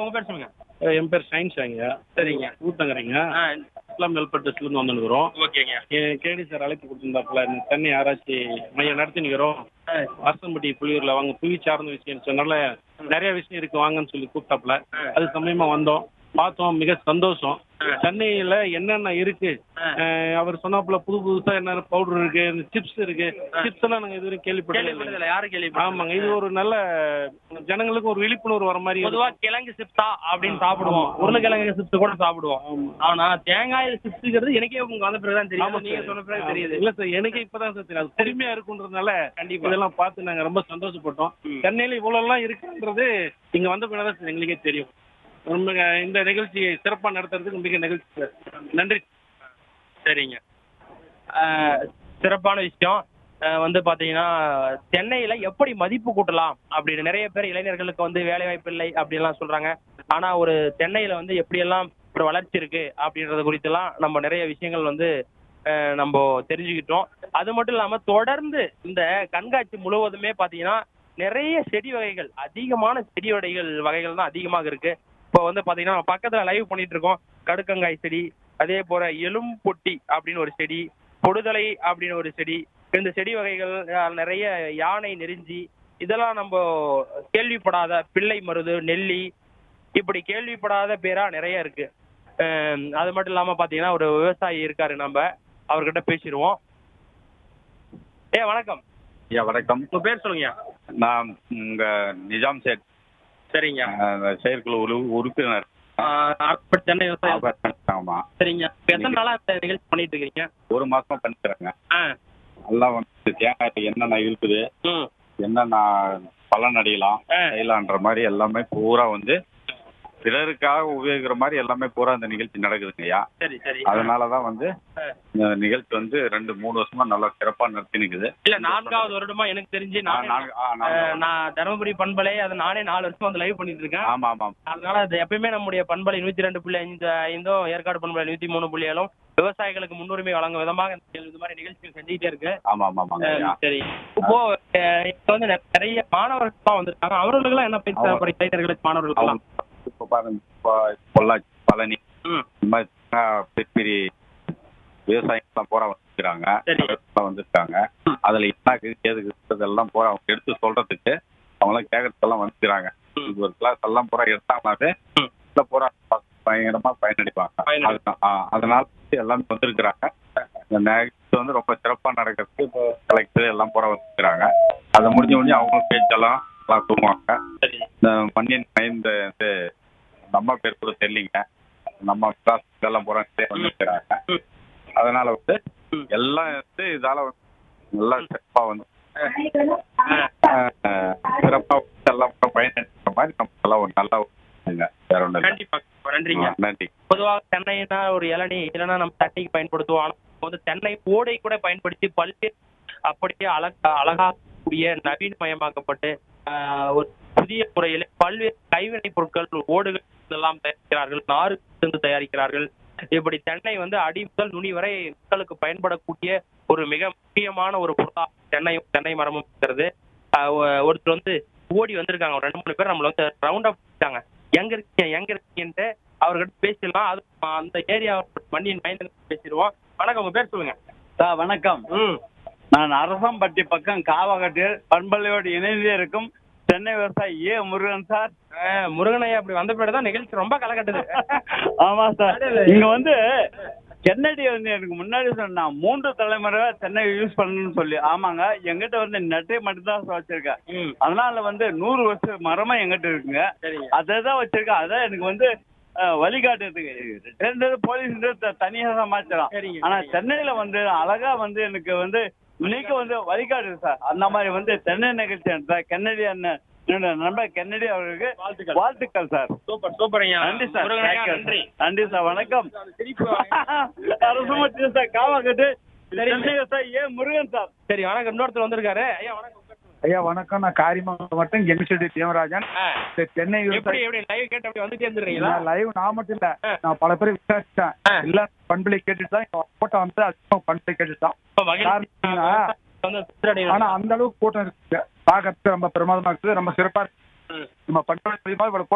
உங்க பேர் சொல்லுங்க என் பேர் சயின்ஸ் ஐயா சரிங்க ஊத்தங்கரைங்க ஆ இஸ்லாம் மெல்பட்டஸ்லேருந்து வந்துருக்குறோம் ஓகேங்க கேடி சார் அழைப்பு கொடுத்துருந்தாப்புல இந்த தென்னை ஆராய்ச்சி மையம் நடத்தி நிற்கிறோம் அரசம்பட்டி புலியூரில் வாங்க புவி சார்ந்த விஷயம் சொன்னால நிறைய விஷயம் இருக்கு வாங்கன்னு சொல்லி கூப்பிட்டாப்புல அது சமயமா வந்தோம் பார்த்தோம் மிக சந்தோஷம் சென்னையில் என்னென்ன இருக்கு அஹ் அவர் சொன்னாப்புல புது புதுசா என்ன பவுடர் இருக்கு சிப்ஸ் இருக்கு சிப்ஸ் எல்லாம் நாங்கள் இதுவரைக்கும் கேள்விப்பட்டது கேள்விப்பட்டதில்ல யாரும் கேள்வி ஆமாங்க இது ஒரு நல்ல ஜனங்களுக்கு ஒரு விழிப்புணர்வு வர மாதிரி பொதுவா கிழங்கு சிப்ஸா அப்படின்னு சாப்பிடுவோம் உருளைக்கிழங்கு சிப்ஸ் கூட சாப்பிடுவோம் ஆனா தேங்காய் சிப்ஸ்ங்கிறது எனக்கே உங்க வந்த பிறகுதான் ஆமா தெரியும் நீங்க சார். சொன்ன பிறகு தெரியுது இல்ல சார் எனக்கு இப்பதான் சார் தெரியும் அது பொறுமையா இருக்குன்றதுனால கண்டிப்பா. இதெல்லாம் பார்த்து நாங்க ரொம்ப சந்தோஷப்பட்டோம் ம். சென்னையில இவ்வளவு எல்லாம் இருக்குன்றது இங்க வந்த பிறகு சார் எங்களுக்கே தெரியும் ரொம்ப இந்த நிகழ்ச்சியை சிறப்பா நடத்துறதுக்கு மிக நிகழ்ச்சி சார் நன்றி சரிங்க ஆஹ் சிறப்பான விஷயம் ஆஹ் வந்து பாத்தீங்கன்னா சென்னையில எப்படி மதிப்பு கூட்டலாம் அப்படின்னு நிறைய பேர் இளைஞர்களுக்கு வந்து வேலை வாய்ப்பு இல்லை அப்படின்லாம் சொல்றாங்க ஆனா ஒரு சென்னையில வந்து எப்படியெல்லாம் ஒரு வளர்ச்சி இருக்கு அப்படின்றது குறித்தெல்லாம் நம்ம நிறைய விஷயங்கள் வந்து ஆஹ் நம்ம தெரிஞ்சுக்கிட்டோம் அது மட்டும் இல்லாம தொடர்ந்து இந்த கண்காட்சி முழுவதுமே பாத்தீங்கன்னா நிறைய செடி வகைகள் அதிகமான செடி வகைகள் வகைகள் தான் அதிகமாக இருக்கு இப்போ வந்து பாத்தீங்கன்னா நம்ம பக்கத்துல லைவ் பண்ணிட்டு இருக்கோம் கடுக்கங்காய் செடி அதே போல எலும்பொட்டி அப்படின்னு ஒரு செடி பொடுதலை அப்படின்னு ஒரு செடி இந்த செடி வகைகள் அஹ், நிறைய யானை நெருஞ்சி இதெல்லாம் நம்ம கேள்விப்படாத பிள்ளை மருது நெல்லி இப்படி கேள்விப்படாத பேரா நிறைய இருக்கு அஹ், அது மட்டும் இல்லாம பாத்தீங்கன்னா ஒரு விவசாயி இருக்காரு நம்ம அவர்கிட்ட பேசிடுவோம் ஏ வணக்கம் ஐயா வணக்கம் உங்க பேர் சொல்லுங்க நான் உங்க நிஜாம் சேட் சரிங்க அஹ், செயற்குழு உறு- உறுப்பினர் அஹ், சென்னை விவசாயம் ஆமா சரிங்க இப்ப எத்தனை நாளா இந்த நிகழ்ச்சி பண்ணிட்டு இருக்கீங்க ஒரு மாசமா பண்ணிக்கிறேங்க ஆ எல்லாம் வந்து தேங்காய் என்னென்ன இருக்குது ம் என்னென்ன பலன் அடையலாம் ஆ. செய்யலான்ற மாதிரி எல்லாமே பூரா வந்து பிறருக்காக உபயோகிக்கிற மாதிரி எல்லாமே பூரா இந்த நிகழ்ச்சி நடக்குதுங்க ஐயா சரி சரி அதனாலதான் வந்து ஆ. இந்த நிகழ்ச்சி வந்து ரெண்டு மூணு வருஷமா நல்லா சிறப்பா நடத்தி நிக்குது இல்ல நான்காவது வருடமா எனக்கு தெரிஞ்சு ஆ, நானே நான்கு- ஆ, நான்கு- அஹ், நான் தருமபுரி பண்பலை அதை நானே நாலு வருஷம் வந்து லைவ் பண்ணிட்டு இருக்கேன் ஆமா ஆமா அதனால அது எப்பயுமே நம்முடைய பண்பலை நூத்தி ரெண்டு புள்ளி ஐந்து ஐந்தும் ஏற்காடு பண்பலை நூத்தி மூணு புள்ளி ஏழும் விவசாயிகளுக்கு முன்னுரிமை வழங்கும் விதமாக இந்த இது மாதிரி நிகழ்ச்சிகள் செஞ்சுக்கிட்டே இருக்கு ஆமா ஆமா ஆமாங்க ஐயா அஹ், சரி இப்போ அஹ், இப்ப வந்து நெ- நிறைய மாணவர்கள் வந்திருக்காங்க அவர்களுக்கெல்லாம் என்ன பயிற்சி அவங்க- தேவைப்படுது இளைஞர்களுக்கு மாணவர்களுக்கெல்லாம் அவங்க இப்ப பாருங்க இப்போ பொள்ளாச்சி பழனி ம் இந்த மாதிரி ஆஹ், பெரிய பெரிய விவசாயிகள்லாம் பூரா வந்துருக்காங்க சரி. வந்திருக்காங்க ம். அதுல என்ன இருக்குது ஏது இருக்கிறதெல்லாம் பூரா அவங்க எடுத்து சொல்றதுக்கு அவங்களாம் கேட்கறதுக்கெல்லாம் வந்துக்கிறாங்க ம். இது ஒரு கிளாஸ் எல்லாம் பூரா எடுத்தாங்கனாவே ம். இதுல பூரா பயங்கரமா பயனடைப்பாங்க பயனடை- அதுதான். ஆ, அதனால வந்து எல்லாமே வந்திருக்கிறாங்க இந்த நிகழ்ச்சி வந்து ரொம்ப சிறப்பா நடக்கிறதுக்கு இப்போ கலெக்டர் எல்லாம் பூரா வந்துருக்கிறாங்க அதை முடிஞ்ச முடிஞ்சு அவங்க பேச்செல்லாம் எல்லாம் தூங்குவாங்க சரி இந்த மண்ணின் மைந்த இது நம்ம பேர் கூட தெரியலீங்க நம்ம கிளாஸ் இதெல்லாம் பூரா வந்துருக்கிறாங்க ம். அதனால வந்து ம். எல்லாம் வந்து இதால வந்து நல்லா சிறப்பா வந்து அஹ், ஆஹ், சிறப்பா வந்து எல்லாம் பூரா பயனடைகிற மாதிரி நம்ம எல்லாம் ஒரு நல்ல ஒரு இதுங்க. வேற ஒண்ணு இல்லை கண்டிப்பா நன்றிங்க ஆ, நன்றி பொதுவாக தென்னைனா ஒரு இளநீ இல்லைன்னா நம்ம தண்ணிக்கு பயன்படுத்துவோம் ஆனா இப்ப வந்து தென்னை ஓடை கூட பயன்படுத்தி பல்வேறு அப்படியே அழகா அழகாக்கூடிய நவீனமயமாக்கப்பட்டு ஆஹ், ஒரு புதிய முறையில் பல்வேறு கைவினை பொருட்கள் ஓடுகள் எல்லாம் தயாரிக்கிறார்கள் நாறு இருந்து தயாரிக்கிறார்கள் இப்படி தென்னை வந்து அடி முதல் நுனி வரை மக்களுக்கு பயன்படக்கூடிய ஒரு மிக முக்கியமான ஒரு பொருளா தென்னையும் தென்னை மரமும் இருக்கிறது ஆஹ், ஒ- ஒருத்தர் வந்து ஓடி வந்திருக்காங்க ஒரு ரெண்டு மூணு பேர் நம்மள வந்து ரவுண்ட் அப் பண்ணிட்டாங்க எங்க இருக்கீங்க எங்க இருக்கீங்கன்ட்டு அவர்கிட்ட பேசிடலாம் அது அந்த ஏரியா மண்ணின் மைண்ட் பேசிடுவோம் வணக்கம் உங்க பேர் சொல்லுங்க சார் வணக்கம் ம் நான் அரசம்பட்டி பக்கம் காவகட்டில் பண்பலையோடு இணைந்தே இருக்கும் சென்னை விவசாயி ஏ முருகன் சார் அஹ், முருகனையா அப்படி வந்த பிறகு தான் நிகழ்ச்சி ரொம்ப களை கட்டுது ஆமா சார் இங்க வந்து கென்னடி வந்து எனக்கு முன்னாடி சொன்னா மூன்று தலைமுறை சென்னை யூஸ் பண்ணணும்னு சொல்லி ஆமாங்க எங்கிட்ட வந்து நெட்டை மட்டும் தான் வச்சிருக்கேன் ம் அதனால வந்து நூறு வருஷம் மரமா எங்கிட்ட இருக்குங்க சரிங்க அதை தான் வச்சிருக்கேன் அதான் எனக்கு வந்து அஹ், வழிகாட்டுறதுக்கு ரெண்டு போலீஸ் தனியாக தான் மாற்றலாம் சரிங்க, ஆனா சரிங்க. சென்னையில வந்து அழகா வந்து எனக்கு வந்து இன்னைக்கு வந்து வழிகாட்டுது சார் அந்த மாதிரி வந்து சென்னை நிகழ்ச்சி நடத்த கென்னடி அண்ணன் என்னோட நண்பர் கென்னடி அவர்களுக்கு வாழ்த்துக்கள். வாழ்த்துக்கள் சார் சூப்பர் சூப்பர் ஐயா நன்றி சார் முருகனையா Thank you. நன்றி நன்றி சார் வணக்கம் சிரிப்பு அரசு மத்திய சார் காவாக்கட்டு Chennai sir A Murugan sir சரி வணக்கம் இன்னொருத்தர் வந்திருக்காரு ஐயா வணக்கம் உங்க பேர் சொல்லுங்க. ஐயா வணக்கம் நான் காரியமாக மட்டும் எம்சிடி தேவராஜன் ஆ, இந்த சென்னை எப்படி விவசாயி எப்படி லைவ் கேட்டு அப்படி வந்துட்டே இருந்துறீங்களா நான் லைவ் நான் மட்டும் இல்ல ஆ. நான் பல பேர் விசாரிச்சேன் ஆ. இல்ல பண்பலை கேட்டுட்டு தான் கூட்டம் வந்து அதிகமா பண்பலை கேட்டுட்டு தான் இப்ப மகிழ்ச்சி காரணம் வந்து சித்திரடையணும். ஆனா அந்த அளவுக்கு கூட்டம் இருக்கு பாக்கிறதுக்கு ரொம்ப பிரமாதமா இருக்குது ரொம்ப சிறப்பா இருக்கு ம். நம்ம பண்பலை மூலியமா இவ்வளவு